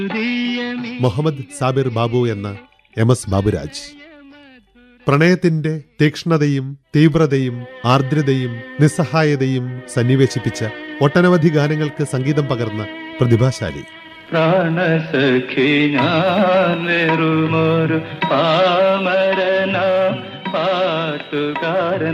മുഹമ്മദ് സാബിർ ബാബു എന്ന M S Baburaj പ്രണയത്തിന്റെ തീക്ഷ്ണതയും തീവ്രതയും ആർദ്രതയും നിസ്സഹായതയും സന്നിവേശിപ്പിച്ച ഒട്ടനവധി ഗാനങ്ങൾക്ക് സംഗീതം പകർന്ന പ്രതിഭാശാലി പ്രാണസഖി ഞാൻ വെറുമൊരു പാമരന പാട്ടുകാരൻ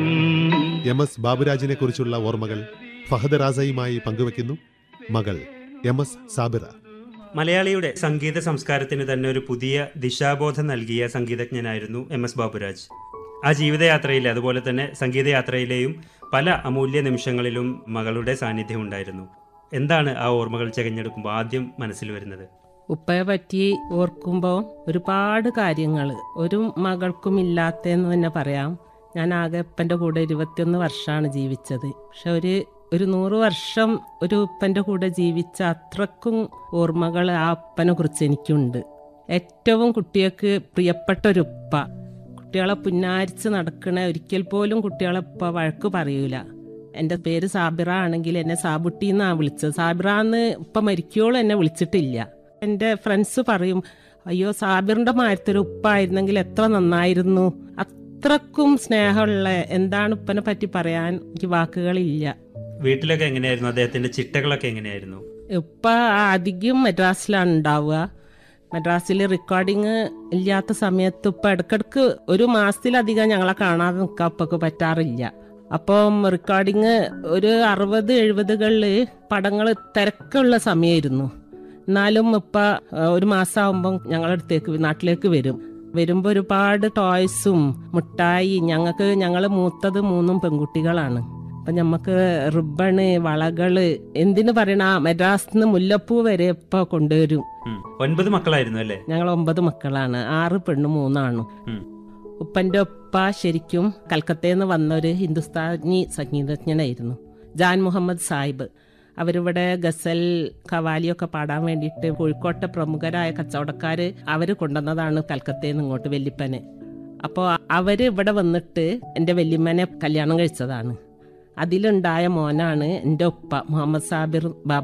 എം എസ് ബാബുരാജിനെ കുറിച്ചുള്ള ഓർമ്മകൾ ഫഹദ് റാസയുമായി പങ്കുവെക്കുന്നു മകൾ എം എസ് സാബിറ മലയാളിയുടെ സംഗീത സംസ്കാരത്തിന് തന്നെ ഒരു പുതിയ ദിശാബോധം നൽകിയ സംഗീതജ്ഞനായിരുന്നു എം എസ് ബാബുരാജ് ആ ജീവിതയാത്രയിൽ അതുപോലെ തന്നെ സംഗീതയാത്രയിലെയും പല അമൂല്യ നിമിഷങ്ങളിലും മകളുടെ സാന്നിധ്യം ഉണ്ടായിരുന്നു എന്താണ് ആ ഓർമ്മകൾ ചകഞ്ഞെടുക്കുമ്പോൾ ആദ്യം മനസ്സിൽ വരുന്നത് ഉപ്പയെ പറ്റി ഓർക്കുമ്പോൾ ഒരുപാട് കാര്യങ്ങൾ ഒരു മകൾക്കും ഇല്ലാത്തതെന്ന് തന്നെ പറയാം ഞാൻ ആകെ ഉപ്പൻ്റെ കൂടെ ഇരുപത്തിയൊന്ന് വർഷമാണ് ജീവിച്ചത് പക്ഷെ ഒരു ഒരു നൂറ് വർഷം ഒരു ഉപ്പൻ്റെ കൂടെ ജീവിച്ച അത്രക്കും ഓർമ്മകൾ ആ ഉപ്പനെ കുറിച്ച് എനിക്കുണ്ട് ഏറ്റവും കുട്ടികൾക്ക് പ്രിയപ്പെട്ട ഒരു ഉപ്പ കുട്ടികളെ പുന്നാരിച്ച് നടക്കണ ഒരിക്കൽ പോലും കുട്ടികളെ ഉപ്പ വഴക്ക് പറയൂല എൻ്റെ പേര് സാബിറ ആണെങ്കിൽ എന്നെ സാബുട്ടി എന്നാണ് വിളിച്ചത് സാബിറ എന്ന് ഉപ്പ മരിക്കോളം എന്നെ വിളിച്ചിട്ടില്ല എൻ്റെ ഫ്രണ്ട്സ് പറയും അയ്യോ സാബിറിൻ്റെ മാരത്തൊരു ഉപ്പായിരുന്നെങ്കിൽ എത്ര നന്നായിരുന്നു അത്രക്കും സ്നേഹമുള്ള എന്താണ് ഉപ്പനെ പറ്റി പറയാൻ എനിക്ക് വാക്കുകളില്ല വീട്ടിലൊക്കെ എങ്ങനെയായിരുന്നു അദ്ദേഹത്തിന്റെ ചിട്ടകളൊക്കെ എങ്ങനെയായിരുന്നു ഉപ്പ അധികം മദ്രാസിലാണ് ഉണ്ടാവുക മദ്രാസിൽ റെക്കോർഡിങ് ഇല്ലാത്ത സമയത്ത് ഇപ്പം ഇടയ്ക്കിടയ്ക്ക് ഒരു മാസത്തിലധികം ഞങ്ങളെ കാണാതെ നിൽക്കാൻ ഉപ്പക്ക് പറ്റാറില്ല അപ്പം റെക്കോർഡിങ് ഒരു അറുപത് എഴുപതുകളിൽ പടങ്ങൾ തിരക്കുള്ള സമയമായിരുന്നു എന്നാലും ഇപ്പ ആ, ഒരു മാസമാകുമ്പം ഞങ്ങളുടെ അടുത്തേക്ക് നാട്ടിലേക്ക് വരും വരുമ്പോൾ ഒരുപാട് ടോയ്സും മുട്ടായി ഞങ്ങൾക്ക് ഞങ്ങൾ മൂത്തത് മൂന്നും പെൺകുട്ടികളാണ് അപ്പം നമുക്ക് റിബണ് വളകള് എന്തിനു പറയണ മദ്രാസിൽ നിന്ന് മുല്ലപ്പൂ വരെ ഇപ്പൊ കൊണ്ടുവരും ഉം. ഒൻപത് മക്കളായിരുന്നു അല്ലേ ഞങ്ങൾ ഒമ്പത് മക്കളാണ് ആറ് പെണ്ണും മൂന്നാണും ഉം. ഉപ്പൻ്റെ ഉപ്പ ശരിക്കും കൽക്കത്തയിൽ നിന്ന് വന്ന ഒരു ഹിന്ദുസ്ഥാനി സംഗീതജ്ഞനായിരുന്നു ജാൻ മുഹമ്മദ് സാഹിബ് അവരിവിടെ ഗസൽ ഖവാലിയൊക്കെ പാടാൻ വേണ്ടിയിട്ട് കോഴിക്കോട്ടെ പ്രമുഖരായ കച്ചവടക്കാർ അവർ കൊണ്ടുവന്നതാണ് കൽക്കത്തയിൽ നിന്ന് ഇങ്ങോട്ട് വല്യപ്പനെ അപ്പോൾ അവർ ഇവിടെ വന്നിട്ട് എൻ്റെ വല്യമ്മനെ കല്യാണം കഴിച്ചതാണ് അതിലുണ്ടായ മോനാണ് എൻ്റെ ഉപ്പ മുഹമ്മദ് സാബിർ ബാബ